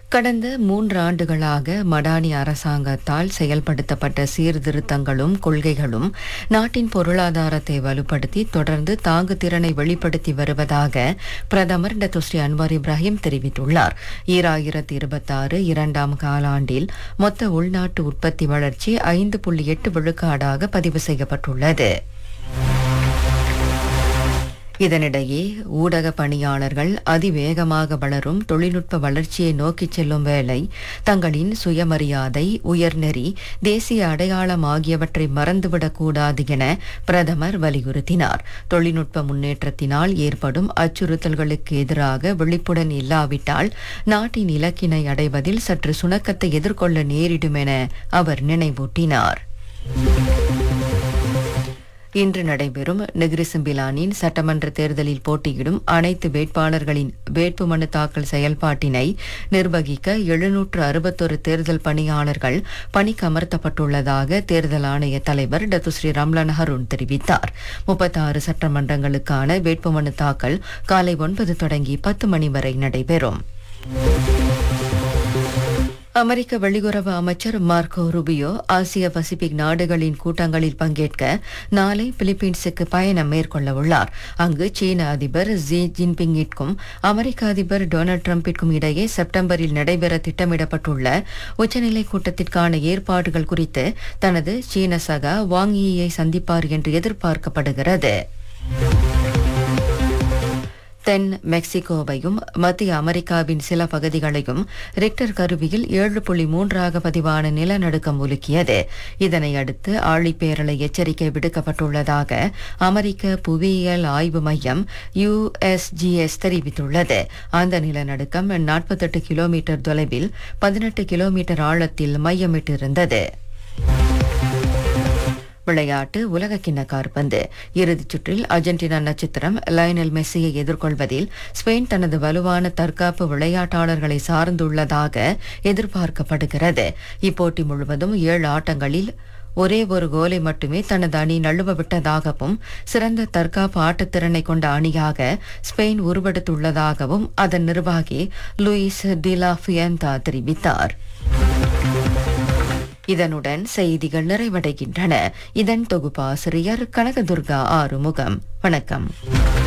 கடந்த மூன்று ஆண்டுகளாக மடானி அரசாங்கத்தால் செயல்படுத்தப்பட்ட சீர்திருத்தங்களும் கொள்கைகளும் நாட்டின் பொருளாதாரத்தை வலுப்படுத்தி தொடர்ந்து தாங்கு திறனை வெளிப்படுத்தி வருவதாக பிரதமர் டத்துஸ்ரீ அன்வார் இப்ராஹிம் தெரிவித்துள்ளார் ஈராயிரத்தி இருபத்தாறு இரண்டாம் காலாண்டில் மொத்த உள்நாட்டு உற்பத்தி வளர்ச்சி ஐந்து புள்ளி எட்டு விழுக்காடாக பதிவு செய்யப்பட்டுள்ளது இதனிடையே ஊடக பணியாளர்கள் அதிவேகமாக வளரும் தொழில்நுட்ப வளர்ச்சியை நோக்கிச் செல்லும் வேளை தங்களின் சுயமரியாதை உயர்நெறி தேசிய அடையாளம் ஆகியவற்றை மறந்துவிடக்கூடாது என பிரதமர் வலியுறுத்தினார் தொழில்நுட்ப முன்னேற்றத்தினால் ஏற்படும் அச்சுறுத்தல்களுக்கு எதிராக விழிப்புடன் இல்லாவிட்டால் நாட்டின் இலக்கினை அடைவதில் சற்று சுணக்கத்தை எதிர்கொள்ள நேரிடும் என அவர் நினைவூட்டினார் இன்று நடைபெறும் நெகிரிசிம்பிலானின் சட்டமன்ற தேர்தலில் போட்டியிடும் அனைத்து வேட்பாளர்களின் வேட்புமனு தாக்கல் செயல்பாட்டினை நிர்வகிக்க எழுநூற்று அறுபத்தொரு தேர்தல் பணியாளர்கள் பணிக்கமர்த்தப்பட்டுள்ளதாக தேர்தல் ஆணைய தலைவர் டத்துஸ்ரீ ரம்லான் ஹருண் தெரிவித்தார் முப்பத்தாறு சட்டமன்றங்களுக்கான வேட்புமனு தாக்கல் காலை ஒன்பது தொடங்கி பத்து மணி வரை நடைபெறும் அமெரிக்க வெளியுறவு அமைச்சர் மார்க்கோ ருபியோ ஆசிய பசிபிக் நாடுகளின் கூட்டங்களில் பங்கேற்க நாளை பிலிப்பீன்ஸுக்கு பயணம் மேற்கொள்ள உள்ளார் அங்கு சீன அதிபர் ஜி ஜின்பிங்கிற்கும் அமெரிக்க அதிபர் டொனால்ட் ட்ரம்பிற்கும் இடையே செப்டம்பரில் நடைபெற திட்டமிடப்பட்டுள்ள உச்சநிலை கூட்டத்திற்கான ஏற்பாடுகள் குறித்து தனது சீன சகா வாங் ஈயை சந்திப்பார் என்று எதிர்பார்க்கப்படுகிறது தென் மெக்சிகோவையும் மத்திய அமெரிக்காவின் சில பகுதிகளையும் ரிக்டர் கருவியில் ஏழு புள்ளி மூன்றாக பதிவான நிலநடுக்கம் உலுக்கியது இதனை அடுத்து ஆழிப்பேரலை எச்சரிக்கை விடுக்கப்பட்டுள்ளதாக அமெரிக்க புவியியல் ஆய்வு மையம் யுஎஸ்ஜிஎஸ் தெரிவித்துள்ளது அந்த நிலநடுக்கம் நாற்பத்தெட்டு கிலோமீட்டர் தொலைவில் பதினெட்டு கிலோமீட்டர் ஆழத்தில் மையமிட்டிருந்தது விளையாட்டு உலகக்கிண்ண காற்பந்து இறுதிச் சுற்றில் அர்ஜென்டினா நட்சத்திரம் லயனல் மெஸ்ஸியை எதிர்கொள்வதில் ஸ்பெயின் தனது வலுவான தற்காப்பு விளையாட்டாளர்களை சார்ந்துள்ளதாக எதிர்பார்க்கப்படுகிறது இப்போட்டி முழுவதும் ஏழு ஆட்டங்களில் ஒரே ஒரு கோலை மட்டுமே தனது அணி நழுவ விட்டதாகவும் சிறந்த தற்காப்பு ஆட்டத்திறனை கொண்ட அணியாக ஸ்பெயின் உருவெடுத்துள்ளதாகவும் அதன் நிர்வாகி லூயிஸ் டிலா ஃபியந்தா தெரிவித்தார் இதனுடன் செய்திகள் நிறைவடைகின்றன இதன் தொகுப்பாசிரியர் கனகதுர்கா ஆறுமுகம் வணக்கம்